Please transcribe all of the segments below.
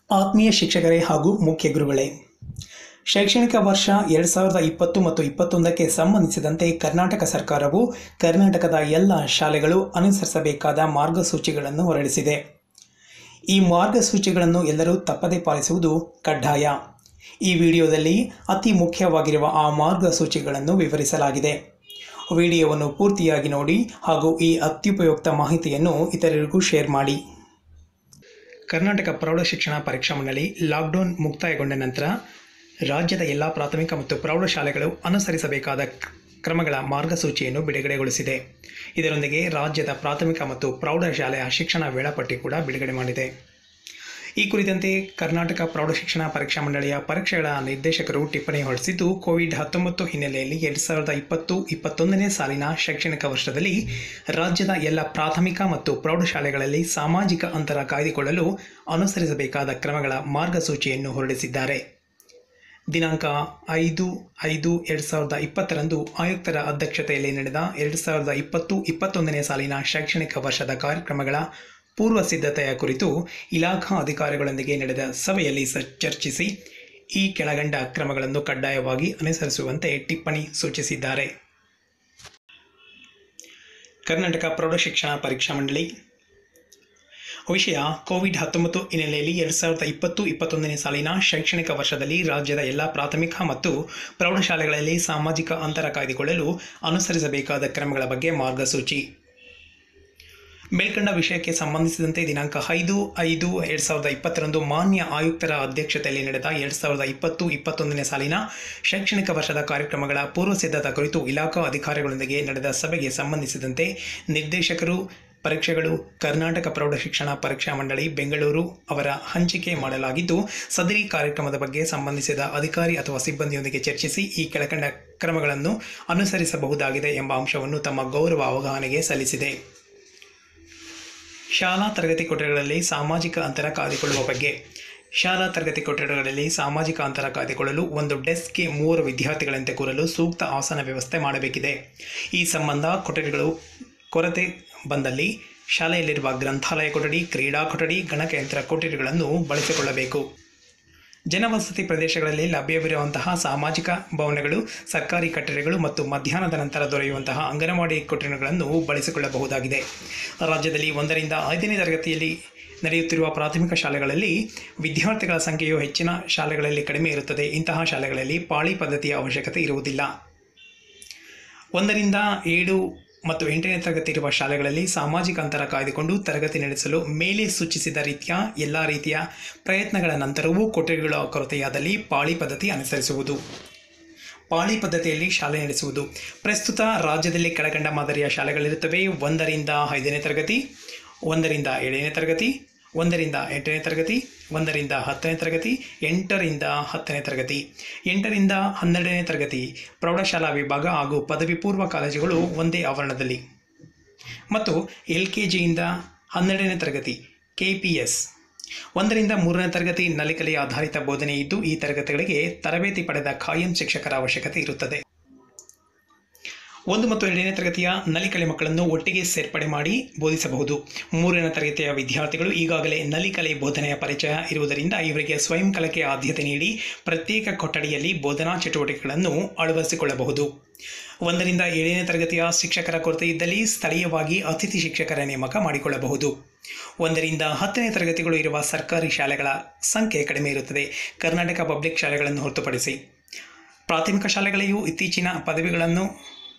ಆತ್ಮೀಯ ಶಿಕ್ಷಕರೇ ಹಾಗೂ ಮುಖ್ಯ ಗುರುಗಳೇ ಶೈಕ್ಷಣಿಕ ವರ್ಷ ಎರಡು ಸಾವಿರದ ಇಪ್ಪತ್ತು ಮತ್ತು ಇಪ್ಪತ್ತೊಂದಕ್ಕೆ ಸಂಬಂಧಿಸಿದಂತೆ ಕರ್ನಾಟಕ ಸರ್ಕಾರವು ಕರ್ನಾಟಕದ ಎಲ್ಲ ಶಾಲೆಗಳು ಅನುಸರಿಸಬೇಕಾದ ಮಾರ್ಗಸೂಚಿಗಳನ್ನು ಹೊರಡಿಸಿದೆ ಈ ಮಾರ್ಗಸೂಚಿಗಳನ್ನು ಎಲ್ಲರೂ ತಪ್ಪದೇ ಪಾಲಿಸುವುದು ಕಡ್ಡಾಯ ಈ ವಿಡಿಯೋದಲ್ಲಿ ಅತಿ ಮುಖ್ಯವಾಗಿರುವ ಆ ಮಾರ್ಗಸೂಚಿಗಳನ್ನು ವಿವರಿಸಲಾಗಿದೆ ವಿಡಿಯೋವನ್ನು ಪೂರ್ತಿಯಾಗಿ ನೋಡಿ ಹಾಗೂ ಈ ಅತ್ಯುಪಯುಕ್ತ ಮಾಹಿತಿಯನ್ನು ಇತರರಿಗೂ ಶೇರ್ ಮಾಡಿ ಕರ್ನಾಟಕ ಪ್ರೌಢಶಿಕ್ಷಣ ಪರೀಕ್ಷಾ ಮಂಡಳಿ ಲಾಕ್ಡೌನ್ ಮುಕ್ತಾಯಗೊಂಡ ನಂತರ ರಾಜ್ಯದ ಎಲ್ಲ ಪ್ರಾಥಮಿಕ ಮತ್ತು ಪ್ರೌಢಶಾಲೆಗಳು ಅನುಸರಿಸಬೇಕಾದ ಕ್ರಮಗಳ ಮಾರ್ಗಸೂಚಿಯನ್ನು ಬಿಡುಗಡೆಗೊಳಿಸಿದೆ ಇದರೊಂದಿಗೆ ರಾಜ್ಯದ ಪ್ರಾಥಮಿಕ ಮತ್ತು ಪ್ರೌಢಶಾಲೆಯ ಶಿಕ್ಷಣ ವೇಳಾಪಟ್ಟಿ ಕೂಡ ಬಿಡುಗಡೆ ಮಾಡಿದೆ ಈ ಕುರಿತಂತೆ ಕರ್ನಾಟಕ ಪ್ರೌಢಶಿಕ್ಷಣ ಪರೀಕ್ಷಾ ಮಂಡಳಿಯ ಪರೀಕ್ಷೆಗಳ ನಿರ್ದೇಶಕರು ಟಿಪ್ಪಣಿ ಹೊರಡಿಸಿದ್ದು ಕೋವಿಡ್ ಹತ್ತೊಂಬತ್ತು ಹಿನ್ನೆಲೆಯಲ್ಲಿ ಎರಡು ಸಾವಿರದ ಇಪ್ಪತ್ತು ಇಪ್ಪತ್ತೊಂದನೇ ಸಾಲಿನ ಶೈಕ್ಷಣಿಕ ವರ್ಷದಲ್ಲಿ ರಾಜ್ಯದ ಎಲ್ಲ ಪ್ರಾಥಮಿಕ ಮತ್ತು ಪ್ರೌಢಶಾಲೆಗಳಲ್ಲಿ ಸಾಮಾಜಿಕ ಅಂತರ ಕಾಯ್ದುಕೊಳ್ಳಲು ಅನುಸರಿಸಬೇಕಾದ ಕ್ರಮಗಳ ಮಾರ್ಗಸೂಚಿಯನ್ನು ಹೊರಡಿಸಿದ್ದಾರೆ ದಿನಾಂಕ ಐದು ಐದು ಎರಡು ಸಾವಿರದ ಇಪ್ಪತ್ತರಂದು ಆಯುಕ್ತರ ಅಧ್ಯಕ್ಷತೆಯಲ್ಲಿ ನಡೆದ ಎರಡು ಸಾವಿರದ ಇಪ್ಪತ್ತು ಇಪ್ಪತ್ತೊಂದನೇ ಸಾಲಿನ ಶೈಕ್ಷಣಿಕ ವರ್ಷದ ಕಾರ್ಯಕ್ರಮಗಳ ಪೂರ್ವ ಸಿದ್ಧತೆಯ ಕುರಿತು ಇಲಾಖಾ ಅಧಿಕಾರಿಗಳೊಂದಿಗೆ ನಡೆದ ಸಭೆಯಲ್ಲಿ ಸ ಚರ್ಚಿಸಿ ಈ ಕೆಳಗಂಡ ಕ್ರಮಗಳನ್ನು ಕಡ್ಡಾಯವಾಗಿ ಅನುಸರಿಸುವಂತೆ ಟಿಪ್ಪಣಿ ಸೂಚಿಸಿದ್ದಾರೆ ಕರ್ನಾಟಕ ಪ್ರೌಢಶಿಕ್ಷಣ ಪರೀಕ್ಷಾ ಮಂಡಳಿ ವಿಷಯ ಕೋವಿಡ್ ಹತ್ತೊಂಬತ್ತು ಹಿನ್ನೆಲೆಯಲ್ಲಿ ಎರಡು ಸಾವಿರದ ಇಪ್ಪತ್ತು ಇಪ್ಪತ್ತೊಂದನೇ ಸಾಲಿನ ಶೈಕ್ಷಣಿಕ ವರ್ಷದಲ್ಲಿ ರಾಜ್ಯದ ಎಲ್ಲ ಪ್ರಾಥಮಿಕ ಮತ್ತು ಪ್ರೌಢಶಾಲೆಗಳಲ್ಲಿ ಸಾಮಾಜಿಕ ಅಂತರ ಕಾಯ್ದುಕೊಳ್ಳಲು ಅನುಸರಿಸಬೇಕಾದ ಕ್ರಮಗಳ ಬಗ್ಗೆ ಮಾರ್ಗಸೂಚಿ ಮೇಲ್ಕಂಡ ವಿಷಯಕ್ಕೆ ಸಂಬಂಧಿಸಿದಂತೆ ದಿನಾಂಕ ಐದು ಐದು ಎರಡು ಸಾವಿರದ ಇಪ್ಪತ್ತರಂದು ಮಾನ್ಯ ಆಯುಕ್ತರ ಅಧ್ಯಕ್ಷತೆಯಲ್ಲಿ ನಡೆದ ಎರಡು ಸಾವಿರದ ಇಪ್ಪತ್ತು ಇಪ್ಪತ್ತೊಂದನೇ ಸಾಲಿನ ಶೈಕ್ಷಣಿಕ ವರ್ಷದ ಕಾರ್ಯಕ್ರಮಗಳ ಪೂರ್ವ ಸಿದ್ಧತಾ ಕುರಿತು ಇಲಾಖಾ ಅಧಿಕಾರಿಗಳೊಂದಿಗೆ ನಡೆದ ಸಭೆಗೆ ಸಂಬಂಧಿಸಿದಂತೆ ನಿರ್ದೇಶಕರು ಪರೀಕ್ಷೆಗಳು ಕರ್ನಾಟಕ ಪ್ರೌಢಶಿಕ್ಷಣ ಪರೀಕ್ಷಾ ಮಂಡಳಿ ಬೆಂಗಳೂರು ಅವರ ಹಂಚಿಕೆ ಮಾಡಲಾಗಿದ್ದು ಸದರಿ ಕಾರ್ಯಕ್ರಮದ ಬಗ್ಗೆ ಸಂಬಂಧಿಸಿದ ಅಧಿಕಾರಿ ಅಥವಾ ಸಿಬ್ಬಂದಿಯೊಂದಿಗೆ ಚರ್ಚಿಸಿ ಈ ಕೆಳಕಂಡ ಕ್ರಮಗಳನ್ನು ಅನುಸರಿಸಬಹುದಾಗಿದೆ ಎಂಬ ಅಂಶವನ್ನು ತಮ್ಮ ಗೌರವ ಅವಗಾಹನೆಗೆ ಸಲ್ಲಿಸಿದೆ ಶಾಲಾ ತರಗತಿ ಕೊಠಡಿಗಳಲ್ಲಿ ಸಾಮಾಜಿಕ ಅಂತರ ಕಾಯ್ದುಕೊಳ್ಳುವ ಬಗ್ಗೆ ಶಾಲಾ ತರಗತಿ ಕೊಠಡಿಗಳಲ್ಲಿ ಸಾಮಾಜಿಕ ಅಂತರ ಕಾಯ್ದುಕೊಳ್ಳಲು ಒಂದು ಡೆಸ್ಕ್ಗೆ ಮೂವರು ವಿದ್ಯಾರ್ಥಿಗಳಂತೆ ಕೂರಲು ಸೂಕ್ತ ಆಸನ ವ್ಯವಸ್ಥೆ ಮಾಡಬೇಕಿದೆ ಈ ಸಂಬಂಧ ಕೊಠಡಿಗಳು ಕೊರತೆ ಬಂದಲ್ಲಿ ಶಾಲೆಯಲ್ಲಿರುವ ಗ್ರಂಥಾಲಯ ಕೊಠಡಿ ಕ್ರೀಡಾ ಕೊಠಡಿ ಗಣಕಯಂತ್ರ ಕೊಠಡಿಗಳನ್ನು ಬಳಸಿಕೊಳ್ಳಬೇಕು ಜನವಸತಿ ಪ್ರದೇಶಗಳಲ್ಲಿ ಲಭ್ಯವಿರುವಂತಹ ಸಾಮಾಜಿಕ ಭವನಗಳು ಸರ್ಕಾರಿ ಕಟ್ಟಡಗಳು ಮತ್ತು ಮಧ್ಯಾಹ್ನದ ನಂತರ ದೊರೆಯುವಂತಹ ಅಂಗನವಾಡಿ ಕೊಠಡಿಗಳನ್ನು ಬಳಸಿಕೊಳ್ಳಬಹುದಾಗಿದೆ ರಾಜ್ಯದಲ್ಲಿ ಒಂದರಿಂದ ಐದನೇ ತರಗತಿಯಲ್ಲಿ ನಡೆಯುತ್ತಿರುವ ಪ್ರಾಥಮಿಕ ಶಾಲೆಗಳಲ್ಲಿ ವಿದ್ಯಾರ್ಥಿಗಳ ಸಂಖ್ಯೆಯು ಹೆಚ್ಚಿನ ಶಾಲೆಗಳಲ್ಲಿ ಕಡಿಮೆ ಇರುತ್ತದೆ ಇಂತಹ ಶಾಲೆಗಳಲ್ಲಿ ಪಾಳಿ ಪದ್ಧತಿಯ ಅವಶ್ಯಕತೆ ಇರುವುದಿಲ್ಲ ಒಂದರಿಂದ ಏಳು ಮತ್ತು ಎಂಟನೇ ತರಗತಿ ಇರುವ ಶಾಲೆಗಳಲ್ಲಿ ಸಾಮಾಜಿಕ ಅಂತರ ಕಾಯ್ದುಕೊಂಡು ತರಗತಿ ನಡೆಸಲು ಮೇಲೆ ಸೂಚಿಸಿದ ರೀತಿಯ ಎಲ್ಲ ರೀತಿಯ ಪ್ರಯತ್ನಗಳ ನಂತರವೂ ಕೊಠಡಿಗಳ ಕೊರತೆಯಾದಲ್ಲಿ ಪಾಳಿ ಪದ್ಧತಿ ಅನುಸರಿಸುವುದು ಪಾಳಿ ಪದ್ಧತಿಯಲ್ಲಿ ಶಾಲೆ ನಡೆಸುವುದು ಪ್ರಸ್ತುತ ರಾಜ್ಯದಲ್ಲಿ ಕೆಳಕಂಡ ಮಾದರಿಯ ಶಾಲೆಗಳಿರುತ್ತವೆ ಒಂದರಿಂದ ಐದನೇ ತರಗತಿ ಒಂದರಿಂದ ಏಳನೇ ತರಗತಿ ಒಂದರಿಂದ ಎಂಟನೇ ತರಗತಿ ಒಂದರಿಂದ ಹತ್ತನೇ ತರಗತಿ ಎಂಟರಿಂದ ಹತ್ತನೇ ತರಗತಿ ಎಂಟರಿಂದ ಹನ್ನೆರಡನೇ ತರಗತಿ ಪ್ರೌಢಶಾಲಾ ವಿಭಾಗ ಹಾಗೂ ಪದವಿ ಪೂರ್ವ ಕಾಲೇಜುಗಳು ಒಂದೇ ಆವರಣದಲ್ಲಿ ಮತ್ತು ಎಲ್ ಕೆ ಜಿಯಿಂದ ಹನ್ನೆರಡನೇ ತರಗತಿ ಕೆ ಪಿ ಎಸ್ ಒಂದರಿಂದ ಮೂರನೇ ತರಗತಿ ನಲಿಕಲಿ ಆಧಾರಿತ ಬೋಧನೆ ಇದ್ದು ಈ ತರಗತಿಗಳಿಗೆ ತರಬೇತಿ ಪಡೆದ ಖಾಯಂ ಶಿಕ್ಷಕರ ಅವಶ್ಯಕತೆ ಇರುತ್ತದೆ ಒಂದು ಮತ್ತು ಎರಡನೇ ತರಗತಿಯ ನಲಿಕಲೆ ಮಕ್ಕಳನ್ನು ಒಟ್ಟಿಗೆ ಸೇರ್ಪಡೆ ಮಾಡಿ ಬೋಧಿಸಬಹುದು ಮೂರನೇ ತರಗತಿಯ ವಿದ್ಯಾರ್ಥಿಗಳು ಈಗಾಗಲೇ ನಲಿಕಲೆ ಬೋಧನೆಯ ಪರಿಚಯ ಇರುವುದರಿಂದ ಇವರಿಗೆ ಸ್ವಯಂ ಕಲೆಗೆ ಆದ್ಯತೆ ನೀಡಿ ಪ್ರತ್ಯೇಕ ಕೊಠಡಿಯಲ್ಲಿ ಬೋಧನಾ ಚಟುವಟಿಕೆಗಳನ್ನು ಅಳವಡಿಸಿಕೊಳ್ಳಬಹುದು ಒಂದರಿಂದ ಏಳನೇ ತರಗತಿಯ ಶಿಕ್ಷಕರ ಕೊರತೆ ಇದ್ದಲ್ಲಿ ಸ್ಥಳೀಯವಾಗಿ ಅತಿಥಿ ಶಿಕ್ಷಕರ ನೇಮಕ ಮಾಡಿಕೊಳ್ಳಬಹುದು ಒಂದರಿಂದ ಹತ್ತನೇ ತರಗತಿಗಳು ಇರುವ ಸರ್ಕಾರಿ ಶಾಲೆಗಳ ಸಂಖ್ಯೆ ಕಡಿಮೆ ಇರುತ್ತದೆ ಕರ್ನಾಟಕ ಪಬ್ಲಿಕ್ ಶಾಲೆಗಳನ್ನು ಹೊರತುಪಡಿಸಿ ಪ್ರಾಥಮಿಕ ಶಾಲೆಗಳಲ್ಲಿಯೂ ಇತ್ತೀಚಿನ ಪದವಿಗಳನ್ನು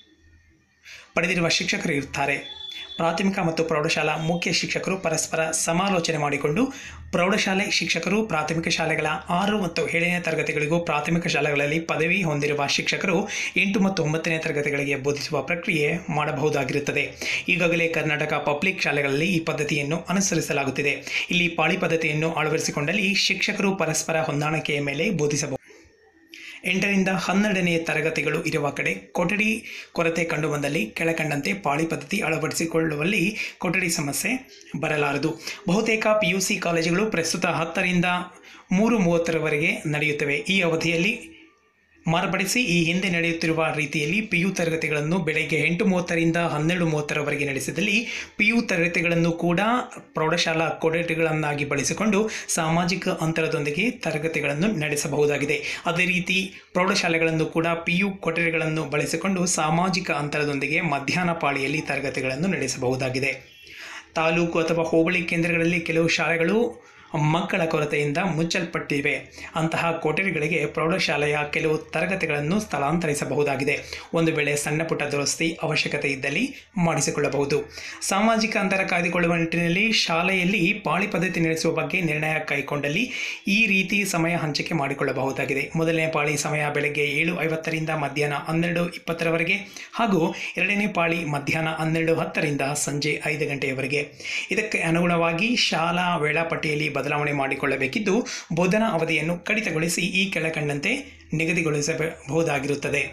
ಪಡೆದಿರುವ ಶಿಕ್ಷಕರು ಇರುತ್ತಾರೆ ಪ್ರಾಥಮಿಕ ಮತ್ತು ಪ್ರೌಢಶಾಲಾ ಮುಖ್ಯ ಶಿಕ್ಷಕರು ಪರಸ್ಪರ ಸಮಾಲೋಚನೆ ಮಾಡಿಕೊಂಡು ಪ್ರೌಢಶಾಲೆ ಶಿಕ್ಷಕರು ಪ್ರಾಥಮಿಕ ಶಾಲೆಗಳ ಆರು ಮತ್ತು ಏಳನೇ ತರಗತಿಗಳಿಗೂ ಪ್ರಾಥಮಿಕ ಶಾಲೆಗಳಲ್ಲಿ ಪದವಿ ಹೊಂದಿರುವ ಶಿಕ್ಷಕರು ಎಂಟು ಮತ್ತು ಒಂಬತ್ತನೇ ತರಗತಿಗಳಿಗೆ ಬೋಧಿಸುವ ಪ್ರಕ್ರಿಯೆ ಮಾಡಬಹುದಾಗಿರುತ್ತದೆ ಈಗಾಗಲೇ ಕರ್ನಾಟಕ ಪಬ್ಲಿಕ್ ಶಾಲೆಗಳಲ್ಲಿ ಈ ಪದ್ಧತಿಯನ್ನು ಅನುಸರಿಸಲಾಗುತ್ತಿದೆ ಇಲ್ಲಿ ಪಾಳಿ ಪದ್ಧತಿಯನ್ನು ಅಳವಡಿಸಿಕೊಂಡಲ್ಲಿ ಶಿಕ್ಷಕರು ಪರಸ್ಪರ ಹೊಂದಾಣಿಕೆಯ ಮೇಲೆ ಬೋಧಿಸಬಹುದು ಎಂಟರಿಂದ ಹನ್ನೆರಡನೇ ತರಗತಿಗಳು ಇರುವ ಕಡೆ ಕೊಠಡಿ ಕೊರತೆ ಕಂಡುಬಂದಲ್ಲಿ ಕೆಳಕಂಡಂತೆ ಪಾಳಿ ಪದ್ಧತಿ ಅಳವಡಿಸಿಕೊಳ್ಳುವಲ್ಲಿ ಕೊಠಡಿ ಸಮಸ್ಯೆ ಬರಲಾರದು ಬಹುತೇಕ ಪಿ ಯು ಸಿ ಕಾಲೇಜುಗಳು ಪ್ರಸ್ತುತ ಹತ್ತರಿಂದ ಮೂರು ಮೂವತ್ತರವರೆಗೆ ನಡೆಯುತ್ತವೆ ಈ ಅವಧಿಯಲ್ಲಿ ಮಾರ್ಪಡಿಸಿ ಈ ಹಿಂದೆ ನಡೆಯುತ್ತಿರುವ ರೀತಿಯಲ್ಲಿ ಪಿಯು ತರಗತಿಗಳನ್ನು ಬೆಳಗ್ಗೆ ಎಂಟು ಮೂವತ್ತರಿಂದ ಹನ್ನೆರಡು ಮೂವತ್ತರವರೆಗೆ ನಡೆಸಿದಲ್ಲಿ ಪಿಯು ತರಗತಿಗಳನ್ನು ಕೂಡ ಪ್ರೌಢಶಾಲಾ ಕೊಠಡಿಗಳನ್ನಾಗಿ ಬಳಸಿಕೊಂಡು ಸಾಮಾಜಿಕ ಅಂತರದೊಂದಿಗೆ ತರಗತಿಗಳನ್ನು ನಡೆಸಬಹುದಾಗಿದೆ ಅದೇ ರೀತಿ ಪ್ರೌಢಶಾಲೆಗಳನ್ನು ಕೂಡ ಪಿಯು ಕೊಠಡಿಗಳನ್ನು ಬಳಸಿಕೊಂಡು ಸಾಮಾಜಿಕ ಅಂತರದೊಂದಿಗೆ ಮಧ್ಯಾಹ್ನ ಪಾಳಿಯಲ್ಲಿ ತರಗತಿಗಳನ್ನು ನಡೆಸಬಹುದಾಗಿದೆ ತಾಲೂಕು ಅಥವಾ ಹೋಬಳಿ ಕೇಂದ್ರಗಳಲ್ಲಿ ಕೆಲವು ಶಾಲೆಗಳು ಮಕ್ಕಳ ಕೊರತೆಯಿಂದ ಮುಚ್ಚಲ್ಪಟ್ಟಿವೆ ಅಂತಹ ಕೊಠಡಿಗಳಿಗೆ ಪ್ರೌಢಶಾಲೆಯ ಕೆಲವು ತರಗತಿಗಳನ್ನು ಸ್ಥಳಾಂತರಿಸಬಹುದಾಗಿದೆ ಒಂದು ವೇಳೆ ಸಣ್ಣ ಪುಟ್ಟ ದುರಸ್ತಿ ಅವಶ್ಯಕತೆ ಇದ್ದಲ್ಲಿ ಮಾಡಿಸಿಕೊಳ್ಳಬಹುದು ಸಾಮಾಜಿಕ ಅಂತರ ಕಾಯ್ದುಕೊಳ್ಳುವ ನಿಟ್ಟಿನಲ್ಲಿ ಶಾಲೆಯಲ್ಲಿ ಪಾಳಿ ಪದ್ಧತಿ ನಡೆಸುವ ಬಗ್ಗೆ ನಿರ್ಣಯ ಕೈಗೊಂಡಲ್ಲಿ ಈ ರೀತಿ ಸಮಯ ಹಂಚಿಕೆ ಮಾಡಿಕೊಳ್ಳಬಹುದಾಗಿದೆ ಮೊದಲನೇ ಪಾಳಿ ಸಮಯ ಬೆಳಗ್ಗೆ ಏಳು ಐವತ್ತರಿಂದ ಮಧ್ಯಾಹ್ನ ಹನ್ನೆರಡು ಇಪ್ಪತ್ತರವರೆಗೆ ಹಾಗೂ ಎರಡನೇ ಪಾಳಿ ಮಧ್ಯಾಹ್ನ ಹನ್ನೆರಡು ಹತ್ತರಿಂದ ಸಂಜೆ ಐದು ಗಂಟೆಯವರೆಗೆ ಇದಕ್ಕೆ ಅನುಗುಣವಾಗಿ ಶಾಲಾ ವೇಳಾಪಟ್ಟಿಯಲ್ಲಿ ಬದಲಾವಣೆ ಮಾಡಿಕೊಳ್ಳಬೇಕಿದ್ದು ಬೋಧನಾ ಅವಧಿಯನ್ನು ಕಡಿತಗೊಳಿಸಿ ಈ ಕೆಳಕಂಡಂತೆ ನಿಗದಿಗೊಳಿಸಬಹುದಾಗಿರುತ್ತದೆ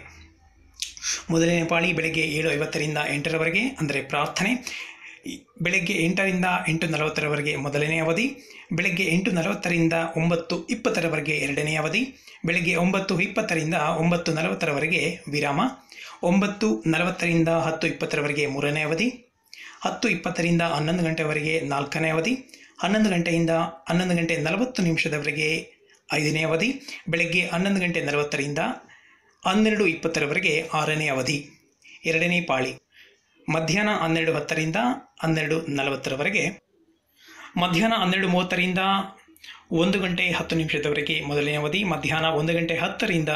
ಮೊದಲನೇ ಪಾಳಿ ಬೆಳಗ್ಗೆ ಏಳು ಐವತ್ತರಿಂದ ಎಂಟರವರೆಗೆ ಅಂದರೆ ಪ್ರಾರ್ಥನೆ ಬೆಳಗ್ಗೆ ಎಂಟರಿಂದ ಎಂಟು ನಲವತ್ತರವರೆಗೆ ಮೊದಲನೇ ಅವಧಿ ಬೆಳಗ್ಗೆ ಎಂಟು ನಲವತ್ತರಿಂದ ಒಂಬತ್ತು ಇಪ್ಪತ್ತರವರೆಗೆ ಎರಡನೇ ಅವಧಿ ಬೆಳಗ್ಗೆ ಒಂಬತ್ತು ಇಪ್ಪತ್ತರಿಂದ ಒಂಬತ್ತು ನಲವತ್ತರವರೆಗೆ ವಿರಾಮ ಒಂಬತ್ತು ನಲವತ್ತರಿಂದ ಹತ್ತು ಇಪ್ಪತ್ತರವರೆಗೆ ಮೂರನೇ ಅವಧಿ ಹತ್ತು ಇಪ್ಪತ್ತರಿಂದ ಹನ್ನೊಂದು ಗಂಟೆವರೆಗೆ ನಾಲ್ಕನೇ ಅವಧಿ ಹನ್ನೊಂದು ಗಂಟೆಯಿಂದ ಹನ್ನೊಂದು ಗಂಟೆ ನಲವತ್ತು ನಿಮಿಷದವರೆಗೆ ಐದನೇ ಅವಧಿ ಬೆಳಗ್ಗೆ ಹನ್ನೊಂದು ಗಂಟೆ ನಲವತ್ತರಿಂದ ಹನ್ನೆರಡು ಇಪ್ಪತ್ತರವರೆಗೆ ಆರನೇ ಅವಧಿ ಎರಡನೇ ಪಾಳಿ ಮಧ್ಯಾಹ್ನ ಹನ್ನೆರಡು ಹತ್ತರಿಂದ ಹನ್ನೆರಡು ನಲವತ್ತರವರೆಗೆ ಮಧ್ಯಾಹ್ನ ಹನ್ನೆರಡು ಮೂವತ್ತರಿಂದ ಒಂದು ಗಂಟೆ ಹತ್ತು ನಿಮಿಷದವರೆಗೆ ಮೊದಲನೇ ಅವಧಿ ಮಧ್ಯಾಹ್ನ ಒಂದು ಗಂಟೆ ಹತ್ತರಿಂದ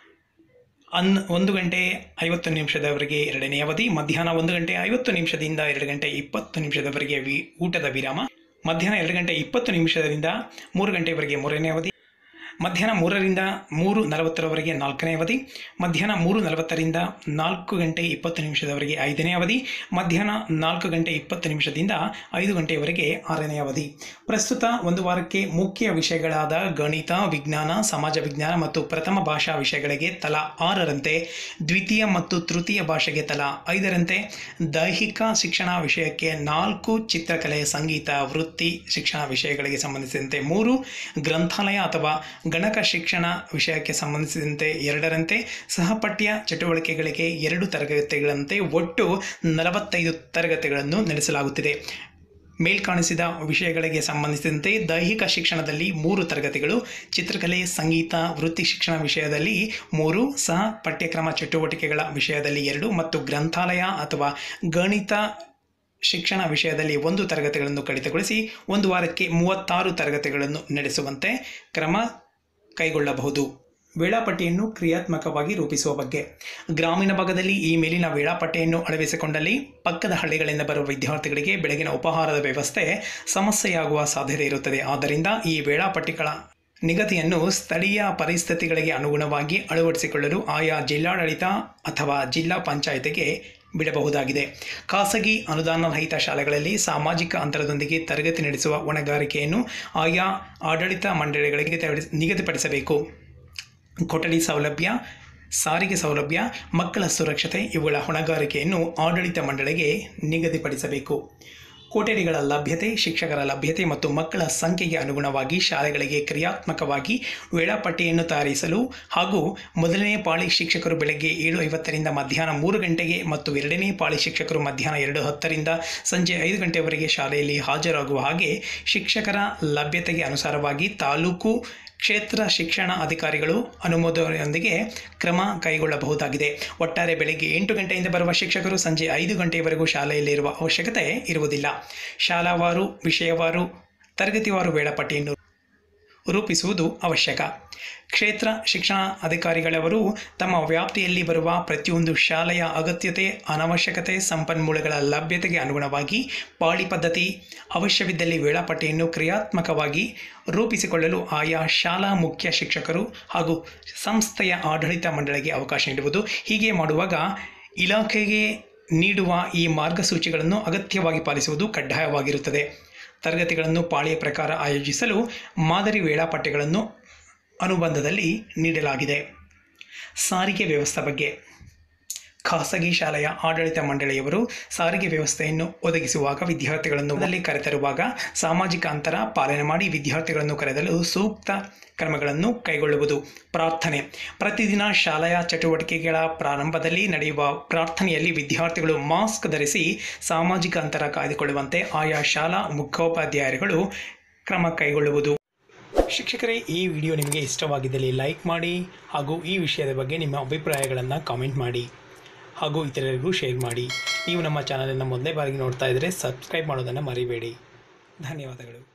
ಹನ್ ಒಂದು ಗಂಟೆ ಐವತ್ತು ನಿಮಿಷದವರೆಗೆ ಎರಡನೇ ಅವಧಿ ಮಧ್ಯಾಹ್ನ ಒಂದು ಗಂಟೆ ಐವತ್ತು ನಿಮಿಷದಿಂದ ಎರಡು ಗಂಟೆ ಇಪ್ಪತ್ತು ನಿಮಿಷದವರೆಗೆ ವಿ ಊಟದ ವಿರಾಮ ಮಧ್ಯಾಹ್ನ ಎರಡು ಗಂಟೆ ಇಪ್ಪತ್ತು ನಿಮಿಷದಿಂದ ಮೂರು ಗಂಟೆವರೆಗೆ ಮೂರನೇ ಅವಧಿ ಮಧ್ಯಾಹ್ನ ಮೂರರಿಂದ ಮೂರು ನಲವತ್ತರವರೆಗೆ ನಾಲ್ಕನೇ ಅವಧಿ ಮಧ್ಯಾಹ್ನ ಮೂರು ನಲವತ್ತರಿಂದ ನಾಲ್ಕು ಗಂಟೆ ಇಪ್ಪತ್ತು ನಿಮಿಷದವರೆಗೆ ಐದನೇ ಅವಧಿ ಮಧ್ಯಾಹ್ನ ನಾಲ್ಕು ಗಂಟೆ ಇಪ್ಪತ್ತು ನಿಮಿಷದಿಂದ ಐದು ಗಂಟೆಯವರೆಗೆ ಆರನೇ ಅವಧಿ ಪ್ರಸ್ತುತ ಒಂದು ವಾರಕ್ಕೆ ಮುಖ್ಯ ವಿಷಯಗಳಾದ ಗಣಿತ ವಿಜ್ಞಾನ ಸಮಾಜ ವಿಜ್ಞಾನ ಮತ್ತು ಪ್ರಥಮ ಭಾಷಾ ವಿಷಯಗಳಿಗೆ ತಲಾ ಆರರಂತೆ ದ್ವಿತೀಯ ಮತ್ತು ತೃತೀಯ ಭಾಷೆಗೆ ತಲಾ ಐದರಂತೆ ದೈಹಿಕ ಶಿಕ್ಷಣ ವಿಷಯಕ್ಕೆ ನಾಲ್ಕು ಚಿತ್ರಕಲೆ ಸಂಗೀತ ವೃತ್ತಿ ಶಿಕ್ಷಣ ವಿಷಯಗಳಿಗೆ ಸಂಬಂಧಿಸಿದಂತೆ ಮೂರು ಗ್ರಂಥಾಲಯ ಅಥವಾ ಗಣಕ ಶಿಕ್ಷಣ ವಿಷಯಕ್ಕೆ ಸಂಬಂಧಿಸಿದಂತೆ ಎರಡರಂತೆ ಸಹಪಠ್ಯ ಚಟುವಟಿಕೆಗಳಿಗೆ ಎರಡು ತರಗತಿಗಳಂತೆ ಒಟ್ಟು ನಲವತ್ತೈದು ತರಗತಿಗಳನ್ನು ನಡೆಸಲಾಗುತ್ತಿದೆ ಮೇಲ್ಕಾಣಿಸಿದ ವಿಷಯಗಳಿಗೆ ಸಂಬಂಧಿಸಿದಂತೆ ದೈಹಿಕ ಶಿಕ್ಷಣದಲ್ಲಿ ಮೂರು ತರಗತಿಗಳು ಚಿತ್ರಕಲೆ ಸಂಗೀತ ವೃತ್ತಿ ಶಿಕ್ಷಣ ವಿಷಯದಲ್ಲಿ ಮೂರು ಸಹ ಪಠ್ಯಕ್ರಮ ಚಟುವಟಿಕೆಗಳ ವಿಷಯದಲ್ಲಿ ಎರಡು ಮತ್ತು ಗ್ರಂಥಾಲಯ ಅಥವಾ ಗಣಿತ ಶಿಕ್ಷಣ ವಿಷಯದಲ್ಲಿ ಒಂದು ತರಗತಿಗಳನ್ನು ಕಡಿತಗೊಳಿಸಿ ಒಂದು ವಾರಕ್ಕೆ ಮೂವತ್ತಾರು ತರಗತಿಗಳನ್ನು ನಡೆಸುವಂತೆ ಕ್ರಮ ಕೈಗೊಳ್ಳಬಹುದು ವೇಳಾಪಟ್ಟಿಯನ್ನು ಕ್ರಿಯಾತ್ಮಕವಾಗಿ ರೂಪಿಸುವ ಬಗ್ಗೆ ಗ್ರಾಮೀಣ ಭಾಗದಲ್ಲಿ ಈ ಮೇಲಿನ ವೇಳಾಪಟ್ಟಿಯನ್ನು ಅಳವಡಿಸಿಕೊಂಡಲ್ಲಿ ಪಕ್ಕದ ಹಳ್ಳಿಗಳಿಂದ ಬರುವ ವಿದ್ಯಾರ್ಥಿಗಳಿಗೆ ಬೆಳಗಿನ ಉಪಹಾರದ ವ್ಯವಸ್ಥೆ ಸಮಸ್ಯೆಯಾಗುವ ಸಾಧ್ಯತೆ ಇರುತ್ತದೆ ಆದ್ದರಿಂದ ಈ ವೇಳಾಪಟ್ಟಿಗಳ ನಿಗದಿಯನ್ನು ಸ್ಥಳೀಯ ಪರಿಸ್ಥಿತಿಗಳಿಗೆ ಅನುಗುಣವಾಗಿ ಅಳವಡಿಸಿಕೊಳ್ಳಲು ಆಯಾ ಜಿಲ್ಲಾಡಳಿತ ಅಥವಾ ಜಿಲ್ಲಾ ಪಂಚಾಯತಿಗೆ ಬಿಡಬಹುದಾಗಿದೆ ಖಾಸಗಿ ಅನುದಾನ ರಹಿತ ಶಾಲೆಗಳಲ್ಲಿ ಸಾಮಾಜಿಕ ಅಂತರದೊಂದಿಗೆ ತರಗತಿ ನಡೆಸುವ ಹೊಣೆಗಾರಿಕೆಯನ್ನು ಆಯಾ ಆಡಳಿತ ಮಂಡಳಿಗಳಿಗೆ ತೆರಳಿ- ನಿಗದಿಪಡಿಸಬೇಕು ಕೊಠಡಿ ಸೌಲಭ್ಯ ಸಾರಿಗೆ ಸೌಲಭ್ಯ ಮಕ್ಕಳ ಸುರಕ್ಷತೆ ಇವುಗಳ ಹೊಣೆಗಾರಿಕೆಯನ್ನು ಆಡಳಿತ ಮಂಡಳಿಗೆ ನಿಗದಿಪಡಿಸಬೇಕು ಕೊಠಡಿಗಳ ಲಭ್ಯತೆ ಶಿಕ್ಷಕರ ಲಭ್ಯತೆ ಮತ್ತು ಮಕ್ಕಳ ಸಂಖ್ಯೆಗೆ ಅನುಗುಣವಾಗಿ ಶಾಲೆಗಳಿಗೆ ಕ್ರಿಯಾತ್ಮಕವಾಗಿ ವೇಳಾಪಟ್ಟಿಯನ್ನು ತಯಾರಿಸಲು ಹಾಗೂ ಮೊದಲನೇ ಪಾಳಿ ಶಿಕ್ಷಕರು ಬೆಳಗ್ಗೆ ಏಳು ಐವತ್ತರಿಂದ ಮಧ್ಯಾಹ್ನ ಮೂರು ಗಂಟೆಗೆ ಮತ್ತು ಎರಡನೇ ಪಾಳಿ ಶಿಕ್ಷಕರು ಮಧ್ಯಾಹ್ನ ಎರಡು ಹತ್ತರಿಂದ ಸಂಜೆ ಐದು ಗಂಟೆವರೆಗೆ ಶಾಲೆಯಲ್ಲಿ ಹಾಜರಾಗುವ ಹಾಗೆ ಶಿಕ್ಷಕರ ಲಭ್ಯತೆಗೆ ಅನುಸಾರವಾಗಿ ತಾಲೂಕು ಕ್ಷೇತ್ರ ಶಿಕ್ಷಣ ಅಧಿಕಾರಿಗಳು ಅನುಮೋದನೆಯೊಂದಿಗೆ ಕ್ರಮ ಕೈಗೊಳ್ಳಬಹುದಾಗಿದೆ ಒಟ್ಟಾರೆ ಬೆಳಗ್ಗೆ ಎಂಟು ಗಂಟೆಯಿಂದ ಬರುವ ಶಿಕ್ಷಕರು ಸಂಜೆ ಐದು ಗಂಟೆಯವರೆಗೂ ಶಾಲೆಯಲ್ಲಿರುವ ಅವಶ್ಯಕತೆ ಇರುವುದಿಲ್ಲ ಶಾಲಾವಾರು ವಿಷಯವಾರು ತರಗತಿವಾರು ವೇಳಾಪಟ್ಟಿಯನ್ನು ರೂಪಿಸುವುದು ಅವಶ್ಯಕ ಕ್ಷೇತ್ರ ಶಿಕ್ಷಣ ಅಧಿಕಾರಿಗಳವರು ತಮ್ಮ ವ್ಯಾಪ್ತಿಯಲ್ಲಿ ಬರುವ ಪ್ರತಿಯೊಂದು ಶಾಲೆಯ ಅಗತ್ಯತೆ ಅನವಶ್ಯಕತೆ ಸಂಪನ್ಮೂಲಗಳ ಲಭ್ಯತೆಗೆ ಅನುಗುಣವಾಗಿ ಪಾಳಿ ಪದ್ಧತಿ ಅವಶ್ಯವಿದ್ದಲ್ಲಿ ವೇಳಾಪಟ್ಟಿಯನ್ನು ಕ್ರಿಯಾತ್ಮಕವಾಗಿ ರೂಪಿಸಿಕೊಳ್ಳಲು ಆಯಾ ಶಾಲಾ ಮುಖ್ಯ ಶಿಕ್ಷಕರು ಹಾಗೂ ಸಂಸ್ಥೆಯ ಆಡಳಿತ ಮಂಡಳಿಗೆ ಅವಕಾಶ ನೀಡುವುದು ಹೀಗೆ ಮಾಡುವಾಗ ಇಲಾಖೆಗೆ ನೀಡುವ ಈ ಮಾರ್ಗಸೂಚಿಗಳನ್ನು ಅಗತ್ಯವಾಗಿ ಪಾಲಿಸುವುದು ಕಡ್ಡಾಯವಾಗಿರುತ್ತದೆ ತರಗತಿಗಳನ್ನು ಪಾಳಿಯ ಪ್ರಕಾರ ಆಯೋಜಿಸಲು ಮಾದರಿ ವೇಳಾಪಟ್ಟಿಗಳನ್ನು ಅನುಬಂಧದಲ್ಲಿ ನೀಡಲಾಗಿದೆ ಸಾರಿಗೆ ವ್ಯವಸ್ಥೆ ಬಗ್ಗೆ ಖಾಸಗಿ ಶಾಲೆಯ ಆಡಳಿತ ಮಂಡಳಿಯವರು ಸಾರಿಗೆ ವ್ಯವಸ್ಥೆಯನ್ನು ಒದಗಿಸುವಾಗ ವಿದ್ಯಾರ್ಥಿಗಳನ್ನು ಮನೆಯಲ್ಲಿ ಕರೆತರುವಾಗ ಸಾಮಾಜಿಕ ಅಂತರ ಪಾಲನೆ ಮಾಡಿ ವಿದ್ಯಾರ್ಥಿಗಳನ್ನು ಕರೆದಲು ಸೂಕ್ತ ಕ್ರಮಗಳನ್ನು ಕೈಗೊಳ್ಳುವುದು ಪ್ರಾರ್ಥನೆ ಪ್ರತಿದಿನ ಶಾಲೆಯ ಚಟುವಟಿಕೆಗಳ ಪ್ರಾರಂಭದಲ್ಲಿ ನಡೆಯುವ ಪ್ರಾರ್ಥನೆಯಲ್ಲಿ ವಿದ್ಯಾರ್ಥಿಗಳು ಮಾಸ್ಕ್ ಧರಿಸಿ ಸಾಮಾಜಿಕ ಅಂತರ ಕಾಯ್ದುಕೊಳ್ಳುವಂತೆ ಆಯಾ ಶಾಲಾ ಮುಖ್ಯೋಪಾಧ್ಯಾಯರುಗಳು ಕ್ರಮ ಕೈಗೊಳ್ಳುವುದು ಶಿಕ್ಷಕರೇ ಈ ವಿಡಿಯೋ ನಿಮಗೆ ಇಷ್ಟವಾಗಿದ್ದಲ್ಲಿ ಲೈಕ್ ಮಾಡಿ ಹಾಗೂ ಈ ವಿಷಯದ ಬಗ್ಗೆ ನಿಮ್ಮ ಅಭಿಪ್ರಾಯಗಳನ್ನು ಕಾಮೆಂಟ್ ಮಾಡಿ ಹಾಗೂ ಇತರರಿಗೂ ಶೇರ್ ಮಾಡಿ ನೀವು ನಮ್ಮ ಚಾನಲನ್ನು ಮೊದಲೇ ಬಾರಿಗೆ ನೋಡ್ತಾ ಇದ್ದರೆ ಸಬ್ಸ್ಕ್ರೈಬ್ ಮಾಡೋದನ್ನು ಮರಿಬೇಡಿ ಧನ್ಯವಾದಗಳು